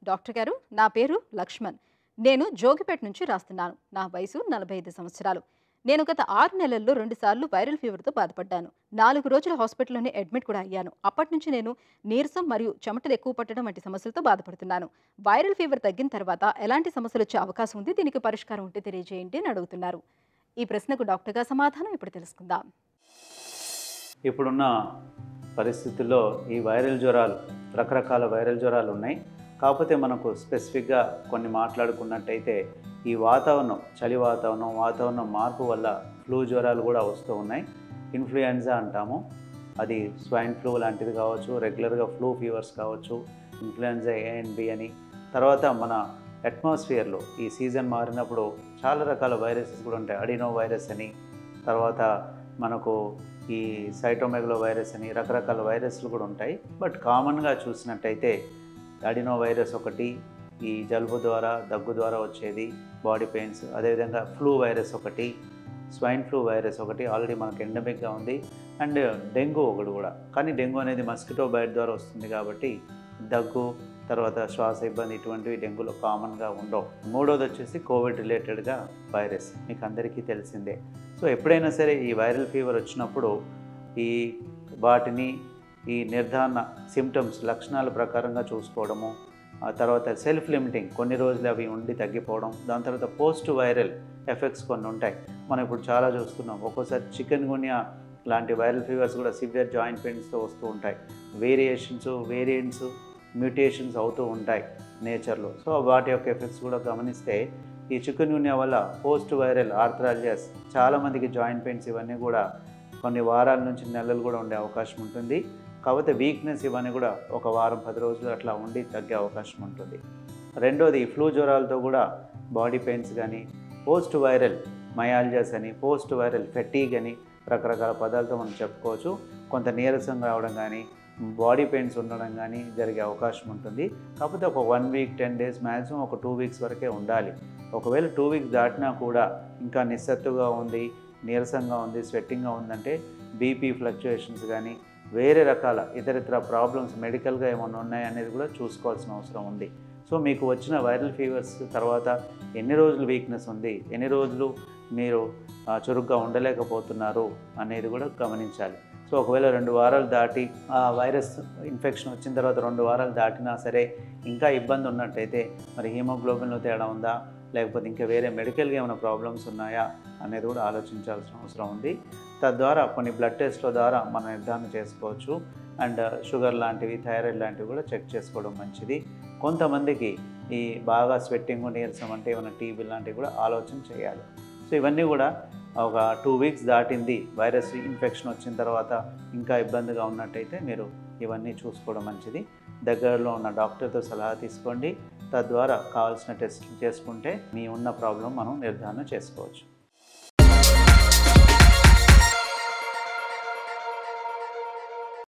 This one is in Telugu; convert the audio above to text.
డాక్టర్ గారు నా పేరు లక్ష్మణ్ నేను జోగిపేట నుంచి రాస్తున్నాను నా వయసు నలభై ఐదు సంవత్సరాలు నేను గత ఆరు నెలల్లో రెండుసార్లు వైరల్ ఫీవర్తో బాధపడ్డాను నాలుగు రోజుల హాస్పిటల్లోనే అడ్మిట్ కూడా అయ్యాను అప్పటి నుంచి నేను నీరసం మరియు చెమటలు ఎక్కువ పట్టడం వంటి సమస్యలతో బాధపడుతున్నాను వైరల్ ఫీవర్ తగ్గిన తర్వాత ఎలాంటి సమస్యలు వచ్చే అవకాశం ఉంది దీనికి పరిష్కారం ఉంటే తెలియజేయండి అని అడుగుతున్నారు ఈ ప్రశ్నకు డాక్టర్గా సమాధానం ఇప్పుడు తెలుసుకుందాం ఇప్పుడున్న పరిస్థితుల్లో ఈ వైరల్ జ్వరాలు రకరకాల వైరల్ జ్వరాలు ఉన్నాయి కాకపోతే మనకు స్పెసిఫిక్గా కొన్ని మాట్లాడుకున్నట్టయితే ఈ వాతావరణం చలి వాతావరణం వాతావరణం మార్పు వల్ల ఫ్లూ జ్వరాలు కూడా వస్తూ ఉన్నాయి ఇన్ఫ్లుయెన్జా అంటాము అది స్వైన్ ఫ్లూ లాంటిది కావచ్చు రెగ్యులర్గా ఫ్లూ ఫీవర్స్ కావచ్చు ఇన్ఫ్లుయెన్జా ఏ అండ్ బి అని తర్వాత మన అట్మాస్ఫియర్లో ఈ సీజన్ మారినప్పుడు చాలా రకాల వైరసెస్ కూడా ఉంటాయి అడినో వైరస్ అని తర్వాత మనకు ఈ సైటోమెగలో వైరస్ అని రకరకాల వైరస్లు కూడా ఉంటాయి బట్ కామన్గా చూసినట్టయితే అడినో వైరస్ ఒకటి ఈ జలుబు ద్వారా దగ్గు ద్వారా వచ్చేది బాడీ పెయిన్స్ అదేవిధంగా ఫ్లూ వైరస్ ఒకటి స్వైన్ ఫ్లూ వైరస్ ఒకటి ఆల్రెడీ మనకు ఎండమిక్గా ఉంది అండ్ డెంగ్యూ ఒకటి కూడా కానీ డెంగ్యూ అనేది మస్కిటో బైట్ ద్వారా వస్తుంది కాబట్టి దగ్గు తర్వాత శ్వాస ఇబ్బంది ఇటువంటివి డెంగ్యూలో కామన్గా ఉండవు మూడోది వచ్చేసి కోవిడ్ రిలేటెడ్గా వైరస్ మీకు అందరికీ తెలిసిందే సో ఎప్పుడైనా సరే ఈ వైరల్ ఫీవర్ వచ్చినప్పుడు ఈ వాటిని ఈ నిర్ధారణ సిమ్టమ్స్ లక్షణాల ప్రకారంగా చూసుకోవడము ఆ తర్వాత సెల్ఫ్ లిమిటింగ్ కొన్ని రోజులు అవి ఉండి తగ్గిపోవడం దాని తర్వాత పోస్ట్ వైరల్ ఎఫెక్ట్స్ కొన్ని ఉంటాయి మనం ఇప్పుడు చాలా చూస్తున్నాం ఒక్కోసారి చికెన్ గున్యా లాంటి వైరల్ ఫీవర్స్ కూడా సివియర్ జాయింట్ పెయిన్స్తో వస్తూ ఉంటాయి వేరియేషన్స్ వేరియంట్స్ మ్యూటేషన్స్ అవుతూ ఉంటాయి నేచర్లో సో వాటి యొక్క ఎఫెక్ట్స్ కూడా గమనిస్తే ఈ చికెన్ గున్యా వల్ల పోస్ట్ వైరల్ ఆర్థరాలజియస్ చాలామందికి జాయింట్ పెయిన్స్ ఇవన్నీ కూడా కొన్ని వారాల నుంచి నెలలు కూడా ఉండే అవకాశం ఉంటుంది కాకపోతే వీక్నెస్ ఇవన్నీ కూడా ఒక వారం పది రోజులు అట్లా ఉండి తగ్గే అవకాశం ఉంటుంది రెండోది ఫ్లూ జ్వరాలతో కూడా బాడీ పెయిన్స్ కానీ పోస్ట్ వైరల్ మయాలజస్ అని పోస్ట్ వైరల్ ఫెటీగ్ అని రకరకాల పదాలతో మనం చెప్పుకోవచ్చు కొంత నీరసం రావడం కానీ బాడీ పెయిన్స్ ఉండడం కానీ జరిగే అవకాశం ఉంటుంది కాకపోతే ఒక one week ten days maximum ఒక టూ వీక్స్ వరకే ఉండాలి ఒకవేళ టూ వీక్స్ దాటినా కూడా ఇంకా నిస్సత్తుగా ఉంది నీరసంగా ఉంది స్వెట్టింగ్గా ఉందంటే బీపీ ఫ్లక్చుయేషన్స్ కానీ వేరే రకాల ఇతరితర ప్రాబ్లమ్స్ మెడికల్గా ఏమైనా ఉన్నాయనేది కూడా చూసుకోవాల్సిన అవసరం ఉంది సో మీకు వచ్చిన వైరల్ ఫీవర్స్ తర్వాత ఎన్ని రోజులు వీక్నెస్ ఉంది ఎన్ని రోజులు మీరు ఆ, చురుగ్గా ఉండలేకపోతున్నారు అనేది కూడా గమనించాలి సో ఒకవేళ రెండు వారాలు దాటి ఆ వైరస్ ఇన్ఫెక్షన్ వచ్చిన తర్వాత రెండు వారాలు దాటినా సరే ఇంకా ఇబ్బంది ఉన్నట్టయితే మరి హీమోగ్లోబిన్లో తేడా ఉందా లేకపోతే ఇంకా వేరే మెడికల్గా ఏమైనా ప్రాబ్లమ్స్ ఉన్నాయా అనేది కూడా ఆలోచించాల్సిన అవసరం ఉంది తద్వారా కొన్ని బ్లడ్ టెస్ట్ల ద్వారా మనం నిర్ధారణ చేసుకోవచ్చు అండ్ షుగర్ లాంటివి థైరాయిడ్ లాంటివి కూడా చెక్ చేసుకోవడం మంచిది కొంతమందికి ఈ బాగా స్వెట్టింగ్ నీరసం అంటే ఏమైనా టీబీ లాంటివి కూడా ఆలోచన చేయాలి సో ఇవన్నీ కూడా ఒక టూ వీక్స్ దాటింది వైరస్ ఇన్ఫెక్షన్ వచ్చిన తర్వాత ఇంకా ఇబ్బందిగా ఉన్నట్టయితే మీరు ఇవన్నీ చూసుకోవడం మంచిది దగ్గరలో ఉన్న డాక్టర్తో సలహా తీసుకోండి తద్వారా కావాల్సిన టెస్ట్ చేసుకుంటే మీ ఉన్న ప్రాబ్లం మనం నిర్ధారణ చేసుకోవచ్చు